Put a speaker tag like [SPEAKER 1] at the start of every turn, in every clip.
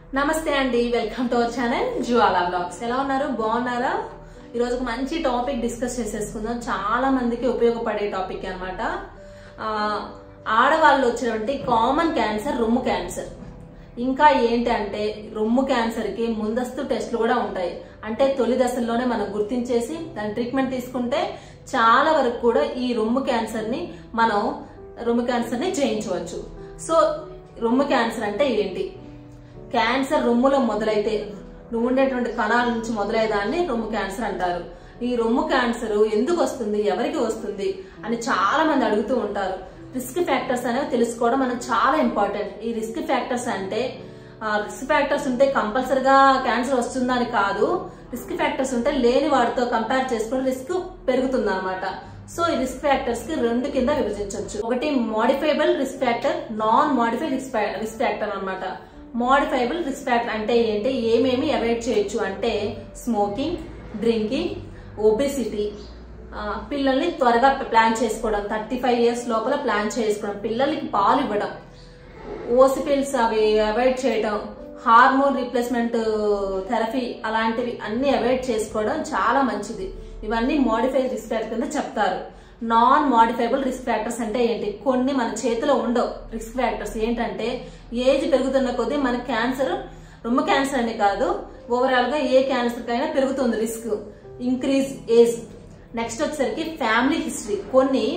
[SPEAKER 1] నమస్తే అండి welcome to our channel Jwala blogs ఎలా ఉన్నారు బాగున్నారా ఈరోజు ఒక మంచి టాపిక్ డిస్కస్ చేసేసుకుందాం చాలా మందికి ఉపయోగపడే టాపిక్ అనమాట ఆడవాళ్ళు వచ్చినటువంటి కామన్ క్యాన్సర్ రొమ్ము క్యాన్సర్ ఇంకా ఏంటి అంటే రొమ్ము క్యాన్సర్ కి ముందస్తు టెస్టులు కూడా ఉంటాయి అంటే తొలి దశల్లోనే మనం గుర్తించేసి దాని ట్రీట్మెంట్ తీసుకుంటే చాలా వరకు కూడా ఈ రొమ్ము క్యాన్సర్ ని మనం రొమ్ము క్యాన్సర్ ని జయించవచ్చు సో రొమ్ము క్యాన్సర్ అంటే ఏంటి క్యాన్సర్ రొమ్ములో మొదలైతే నువ్వు ఉండేటువంటి కణాల నుంచి మొదలయ్యేదాన్ని రొమ్ము క్యాన్సర్ అంటారు ఈ రొమ్ము క్యాన్సర్ ఎందుకు వస్తుంది ఎవరికి వస్తుంది అని చాలా మంది అడుగుతూ ఉంటారు రిస్క్ ఫ్యాక్టర్స్ అనేవి తెలుసుకోవడం మనకు చాలా ఇంపార్టెంట్ ఈ రిస్క్ ఫ్యాక్టర్స్ అంటే రిస్క్ ఫ్యాక్టర్స్ ఉంటే కంపల్సరిగా క్యాన్సర్ వస్తుందని కాదు రిస్క్ ఫ్యాక్టర్స్ ఉంటే లేని వాటితో కంపేర్ చేసుకుని రిస్క్ పెరుగుతుంది అనమాట సో ఈ రిస్క్ ఫ్యాక్టర్స్ కి రెండు కింద విభజించవచ్చు ఒకటి modifiable risk factor non modify risk factor అనమాట మోడిఫైబుల్ రిస్క్ ఫ్యాక్టర్ అంటే ఏంటి ఏమేమి అవాయిడ్ చేయొచ్చు అంటే స్మోకింగ్ డ్రింకింగ్ ఒబెసిటీ పిల్లల్ని త్వరగా ప్లాన్ చేసుకోవడం థర్టీ ఫైవ్ ఇయర్స్ లోపల ప్లాన్ చేసుకోవడం పిల్లలకి పాలు ఇవ్వడం ఓసి పిల్స్ అవి అవాయిడ్ చేయడం హార్మోన్ రీప్లేస్మెంట్ థెరపీ అలాంటివి అన్ని అవాయిడ్ చేసుకోవడం చాలా మంచిది ఇవన్నీ మోడిఫైడ్ రిస్క్ ఫ్యాక్టర్ కింద చెప్తారు నాన్ మోడిఫైబుల్ రిస్క్ ఫ్యాక్టర్స్ అంటే ఏంటి కొన్ని మన చేతిలో ఉండవు రిస్క్ ఫ్యాక్టర్స్ ఏంటంటే ఏజ్ పెరుగుతున్న కొద్దీ మన క్యాన్సర్ రొమ్ము క్యాన్సర్ అని కాదు ఓవరాల్ గా ఏ క్యాన్సర్ కైనా పెరుగుతుంది రిస్క్ ఇంక్రీజ్ ఏజ్ నెక్స్ట్ వచ్చేసరికి ఫ్యామిలీ హిస్టరీ కొన్ని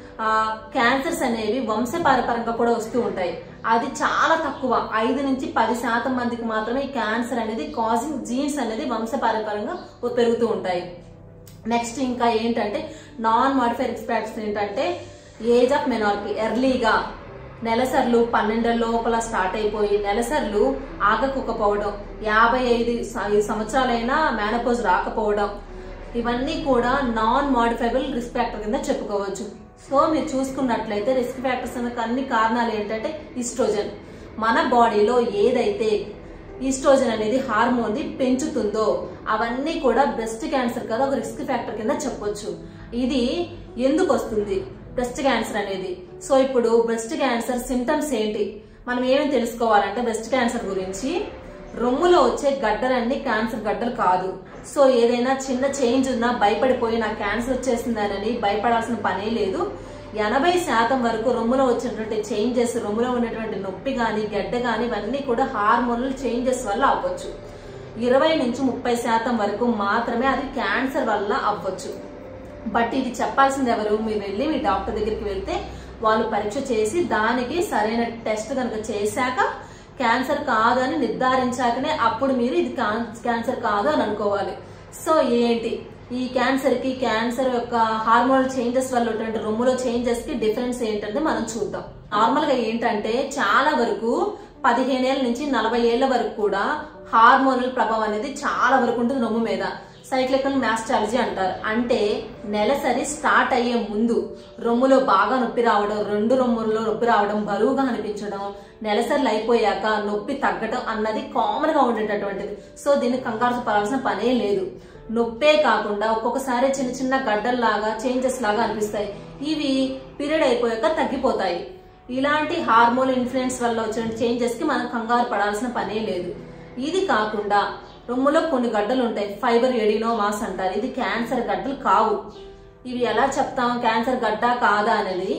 [SPEAKER 1] క్యాన్సర్స్ అనేవి వంశపారపరంగా కూడా వస్తూ ఉంటాయి అది చాలా తక్కువ ఐదు నుంచి పది శాతం మందికి మాత్రమే ఈ క్యాన్సర్ అనేది కాజింగ్ జీన్స్ అనేది వంశపారపరంగా పెరుగుతూ ఉంటాయి నెక్స్ట్ ఇంకా ఏంటంటే నాన్ మాడిఫైడ్ ఎక్స్పాక్ట్స్ ఏంటంటే ఏజ్ ఆఫ్ మెనార్కి ఎర్లీగా నెలసర్లు పన్నెండు లోపల స్టార్ట్ అయిపోయి నెలసర్లు ఆగకపోవడం యాభై ఐదు సంవత్సరాలైనా మేనపోజ్ రాకపోవడం ఇవన్నీ కూడా నాన్ మాడిఫైబుల్ రిస్క్ ఫ్యాక్టర్ కింద చెప్పుకోవచ్చు సో మీరు చూసుకున్నట్లయితే రిస్క్ ఫ్యాక్టర్స్ అన్ని కారణాలు ఏంటంటే ఈస్ట్రోజన్ మన బాడీలో ఏదైతే ఈస్ట్రోజన్ అనేది హార్మోన్ ని పెంచుతుందో అవన్నీ కూడా బ్రెస్ట్ క్యాన్సర్ కదా ఒక రిస్క్ ఫ్యాక్టర్ కింద చెప్పొచ్చు ఇది ఎందుకు వస్తుంది బ్రెస్ట్ క్యాన్సర్ అనేది సో ఇప్పుడు బ్రెస్ట్ క్యాన్సర్ సిమ్టమ్స్ ఏంటి మనం ఏమేమి తెలుసుకోవాలంటే బ్రెస్ట్ క్యాన్సర్ గురించి రొమ్ములో వచ్చే గడ్డలన్నీ క్యాన్సర్ గడ్డలు కాదు సో ఏదైనా చిన్న చేంజ్ ఉన్నా భయపడిపోయి నాకు క్యాన్సర్ వచ్చేసిందనని భయపడాల్సిన పనే లేదు ఎనభై శాతం వరకు రొమ్ములో వచ్చినటువంటి చేంజెస్ రొమ్ములో ఉన్నటువంటి నొప్పి గాని గడ్డ గాని ఇవన్నీ కూడా హార్మోనల్ చేంజెస్ వల్ల అవ్వచ్చు ఇరవై నుంచి ముప్పై శాతం వరకు మాత్రమే అది క్యాన్సర్ వల్ల అవ్వచ్చు బట్ ఇది చెప్పాల్సింది ఎవరు మీరు వెళ్ళి మీ డాక్టర్ దగ్గరికి వెళ్తే వాళ్ళు పరీక్ష చేసి దానికి సరైన టెస్ట్ కనుక చేశాక క్యాన్సర్ కాదు అని నిర్ధారించాకనే అప్పుడు మీరు ఇది క్యాన్సర్ కాదు అని అనుకోవాలి సో ఏంటి ఈ క్యాన్సర్ కి క్యాన్సర్ యొక్క హార్మోనల్ చేంజెస్ వల్ల ఉన్నటువంటి రొమ్ములో చేంజెస్ కి డిఫరెన్స్ ఏంటంటే మనం చూద్దాం నార్మల్ గా ఏంటంటే చాలా వరకు పదిహేనేళ్ల నుంచి నలభై ఏళ్ల వరకు కూడా హార్మోనల్ ప్రభావం అనేది చాలా వరకు ఉంటుంది రొమ్ము మీద సైక్లికల్ మ్యాస్టాలజీ అంటారు అంటే నెలసరి స్టార్ట్ అయ్యే ముందు రొమ్ములో బాగా నొప్పి రావడం రెండు రొమ్ముల్లో నొప్పి రావడం బరువుగా అనిపించడం నెలసరిలు అయిపోయాక నొప్పి తగ్గడం అన్నది కామన్ గా ఉండేటటువంటిది సో దీన్ని కంగారు పడాల్సిన పనే లేదు నొప్పే కాకుండా ఒక్కొక్కసారి చిన్న చిన్న గడ్డల్లాగా చేంజెస్ లాగా అనిపిస్తాయి ఇవి పీరియడ్ అయిపోయాక తగ్గిపోతాయి ఇలాంటి హార్మోన్ ఇన్ఫ్లుయెన్స్ వల్ల వచ్చిన చేంజెస్ కి మనం కంగారు పడాల్సిన పనే లేదు ఇది కాకుండా రొమ్ములో కొన్ని గడ్డలు ఉంటాయి ఫైబర్ ఎడినోమాస్ అంటారు ఇది క్యాన్సర్ గడ్డలు కావు ఇవి ఎలా చెప్తాం క్యాన్సర్ గడ్డ కాదా అనేది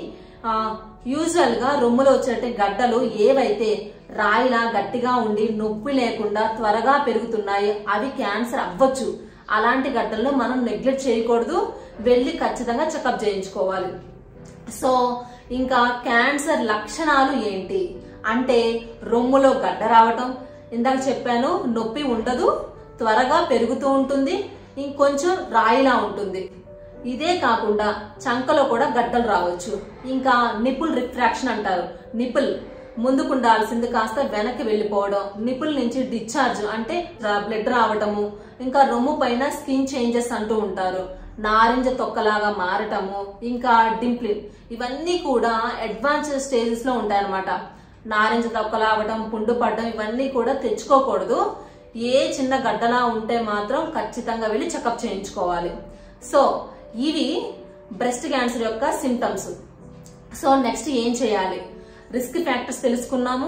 [SPEAKER 1] యూజువల్ గా రొమ్ములో వచ్చే గడ్డలు ఏవైతే రాయిలా గట్టిగా ఉండి నొప్పి లేకుండా త్వరగా పెరుగుతున్నాయి అవి క్యాన్సర్ అవ్వచ్చు అలాంటి గడ్డలను మనం నెగ్లెక్ట్ చేయకూడదు వెళ్ళి ఖచ్చితంగా చెకప్ చేయించుకోవాలి సో ఇంకా క్యాన్సర్ లక్షణాలు ఏంటి అంటే రొమ్ములో గడ్డ రావటం ఇందాక చెప్పాను నొప్పి ఉండదు త్వరగా పెరుగుతూ ఉంటుంది ఇంకొంచెం రాయిలా ఉంటుంది ఇదే కాకుండా చంకలో కూడా గడ్డలు రావచ్చు ఇంకా నిపుల్ రిఫ్రాక్షన్ అంటారు నిపుల్ ముందుకు ఉండాల్సింది కాస్త వెనక్కి వెళ్ళిపోవడం నిపుల్ నుంచి డిశ్చార్జ్ అంటే బ్లడ్ రావటము ఇంకా రొమ్ము పైన స్కిన్ చేంజెస్ అంటూ ఉంటారు నారింజ తొక్కలాగా మారటము ఇంకా డింప్లింగ్ ఇవన్నీ కూడా అడ్వాన్స్ స్టేజెస్ లో ఉంటాయన్నమాట నారింజ తొక్కలా అవడం పుండు పడడం ఇవన్నీ కూడా తెచ్చుకోకూడదు ఏ చిన్న గడ్డలా ఉంటే మాత్రం ఖచ్చితంగా వెళ్ళి చెకప్ చేయించుకోవాలి సో ఇవి బ్రెస్ట్ క్యాన్సర్ యొక్క సిమ్టమ్స్ సో నెక్స్ట్ ఏం చేయాలి రిస్క్ ఫ్యాక్టర్స్ తెలుసుకున్నాము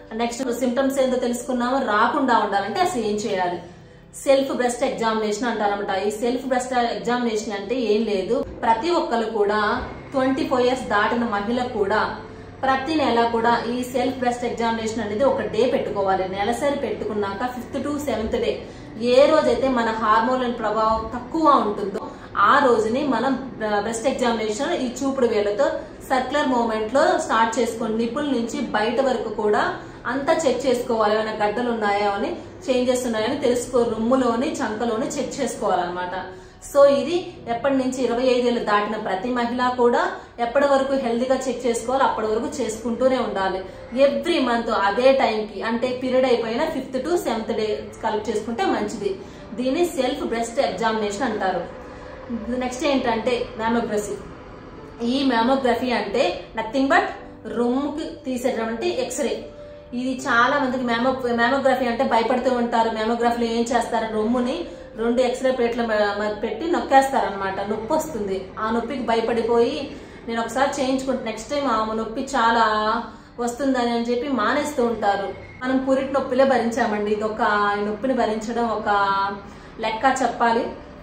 [SPEAKER 1] నెక్స్ట్ సిమ్టమ్స్ ఏంటో తెలుసుకున్నాము రాకుండా ఉండాలంటే అసలు ఏం చేయాలి సెల్ఫ్ బ్రెస్ట్ ఎగ్జామినేషన్ అంటారనమాట ఈ సెల్ఫ్ బ్రెస్ట్ ఎగ్జామినేషన్ అంటే ఏం లేదు ప్రతి ఒక్కరు కూడా ట్వంటీ ఫోర్ ఇయర్స్ దాటిన మహిళ కూడా ప్రతి నెల కూడా ఈ సెల్ఫ్ బ్రెస్ట్ ఎగ్జామినేషన్ అనేది ఒక డే పెట్టుకోవాలి నెలసరి పెట్టుకున్నాక ఫిఫ్త్ టు సెవెంత్ డే ఏ రోజైతే మన హార్మోన్ ప్రభావం తక్కువ ఉంటుందో ఆ రోజుని మనం బ్రెస్ట్ ఎగ్జామినేషన్ ఈ చూపుడు వేలతో సర్క్యులర్ మూమెంట్ లో స్టార్ట్ చేసుకొని నిపుల్ నుంచి బయట వరకు కూడా అంతా చెక్ చేసుకోవాలి ఏమైనా గడ్డలు ఉన్నాయో అని చేంజెస్ ఉన్నాయో అని తెలుసుకో రొమ్ములోని చంకలోని చెక్ చేసుకోవాలన్నమాట సో ఇది ఎప్పటి నుంచి ఇరవై ఐదేళ్ళు దాటిన ప్రతి మహిళ కూడా ఎప్పటి వరకు హెల్దీగా చెక్ చేసుకోవాలి అప్పటి వరకు చేసుకుంటూనే ఉండాలి ఎవ్రీ మంత్ అదే టైంకి అంటే పీరియడ్ అయిపోయిన fifth to seventh day collect చేసుకుంటే మంచిది దీన్ని సెల్ఫ్ బ్రెస్ట్ ఎగ్జామినేషన్ అంటారు నెక్స్ట్ ఏంటంటే మ్యామోగ్రఫీ ఈ మ్యామోగ్రఫీ అంటే నథింగ్ బట్ రొమ్ముకి తీసేటటువంటి ఎక్స్రే ఇది చాలా మందికి మ్యామో మ్యామోగ్రఫీ అంటే భయపడుతూ ఉంటారు మ్యామోగ్రఫీలో ఏం చేస్తారు రొమ్ముని రెండు ఎక్స్రే ప్లేట్ల పెట్టి నొక్కేస్తారు అనమాట నొప్పి వస్తుంది ఆ నొప్పికి భయపడిపోయి నేను ఒకసారి చేయించుకుంటే నెక్స్ట్ టైం ఆ నొప్పి చాలా వస్తుందని అని చెప్పి మానేస్తూ ఉంటారు మనం పురిటి నొప్పిలే భరించామండి ఇది ఒక నొప్పిని భరించడం ఒక లెక్క చెప్పాలి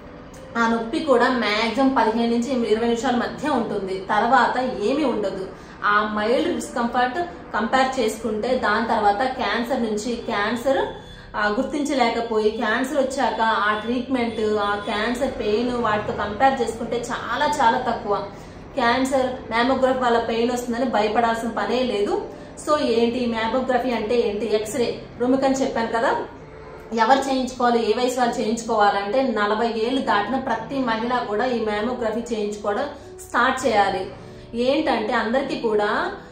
[SPEAKER 1] ఆ నొప్పి కూడా మాక్సిమం పదిహేను నుంచి ఇరవై నిమిషాల మధ్య ఉంటుంది తర్వాత ఏమీ ఉండదు ఆ మైల్డ్ డిస్కంఫర్ట్ కంపేర్ చేసుకుంటే దాని తర్వాత క్యాన్సర్ నుంచి క్యాన్సర్ గుర్తించలేకపోయి క్యాన్సర్ వచ్చాక ఆ ట్రీట్మెంట్ ఆ క్యాన్సర్ పెయిన్ వాటితో కంపేర్ చేసుకుంటే చాలా చాలా తక్కువ క్యాన్సర్ మ్యామోగ్రఫీ వల్ల పెయిన్ వస్తుందని భయపడాల్సిన పనే లేదు సో ఏంటి మ్యామోగ్రఫీ అంటే ఏంటి ఎక్స్రే రొమికని చెప్పాను కదా ఎవరు చేయించుకోవాలి ఏ వయసు వాళ్ళు చేయించుకోవాలంటే నలభై ఏళ్ళు దాటిన ప్రతి మహిళ కూడా ఈ మ్యామోగ్రఫీ చేయించుకోవడం స్టార్ట్ చేయాలి ఏంటంటే అందరికీ కూడా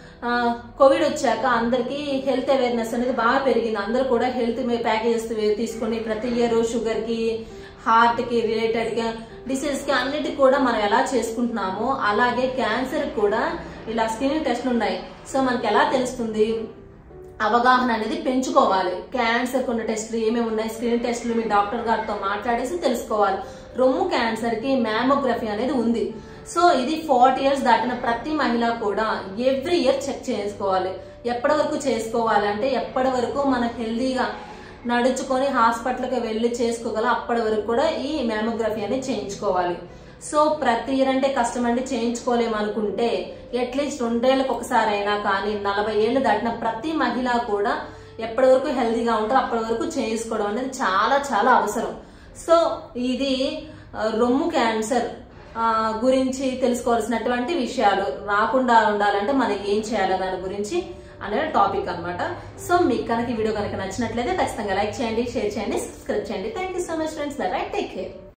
[SPEAKER 1] కోవిడ్ వచ్చాక అందరికీ హెల్త్ అవేర్నెస్ అనేది బాగా పెరిగింది అందరూ కూడా హెల్త్ ప్యాకేజెస్ తీసుకుని ప్రతి ఇయర్ షుగర్ కి హార్ట్ కి రిలేటెడ్ గా డిసీజ్ కి అన్నిటికి కూడా మనం ఎలా చేసుకుంటున్నామో అలాగే క్యాన్సర్ కూడా ఇలా స్క్రీనింగ్ టెస్ట్లు ఉన్నాయి సో మనకి ఎలా తెలుస్తుంది అవగాహన అనేది పెంచుకోవాలి క్యాన్సర్ కొన్ని టెస్టులు ఏమేమి ఉన్నాయి స్క్రీన్ టెస్టులు మీ డాక్టర్ గారితో మాట్లాడేసి తెలుసుకోవాలి రొమ్ము క్యాన్సర్ కి మ్యామోగ్రఫీ అనేది ఉంది సో ఇది ఫార్టీ ఇయర్స్ దాటిన ప్రతి మహిళ కూడా ఎవ్రీ ఇయర్ చెక్ చేసుకోవాలి ఎప్పటి వరకు చేసుకోవాలి అంటే ఎప్పటి వరకు మన హెల్దీగా నడుచుకొని హాస్పిటల్కి వెళ్ళి చేసుకోగలం అప్పటి వరకు కూడా ఈ మ్యామోగ్రఫీ అనేది చేయించుకోవాలి సో ప్రతి ఇయర్ అంటే కష్టం అండి చేయించుకోలేము అనుకుంటే అట్లీస్ట్ రెండేళ్లకు ఒకసారి అయినా కానీ నలభై ఏళ్ళు దాటిన ప్రతి మహిళ కూడా ఎప్పటి వరకు హెల్దీగా ఉంటారో అప్పటి వరకు చేసుకోవడం అనేది చాలా చాలా అవసరం సో ఇది రొమ్ము క్యాన్సర్ గురించి తెలుసుకోవాల్సినటువంటి విషయాలు రాకుండా ఉండాలంటే మనం ఏం చేయాలి దాని గురించి అనే టాపిక్ అనమాట సో మీకు కనుక ఈ వీడియో కనుక నచ్చినట్లయితే ఖచ్చితంగా లైక్ చేయండి షేర్ చేయండి సబ్స్క్రైబ్ చేయండి thank you so much friends bye take care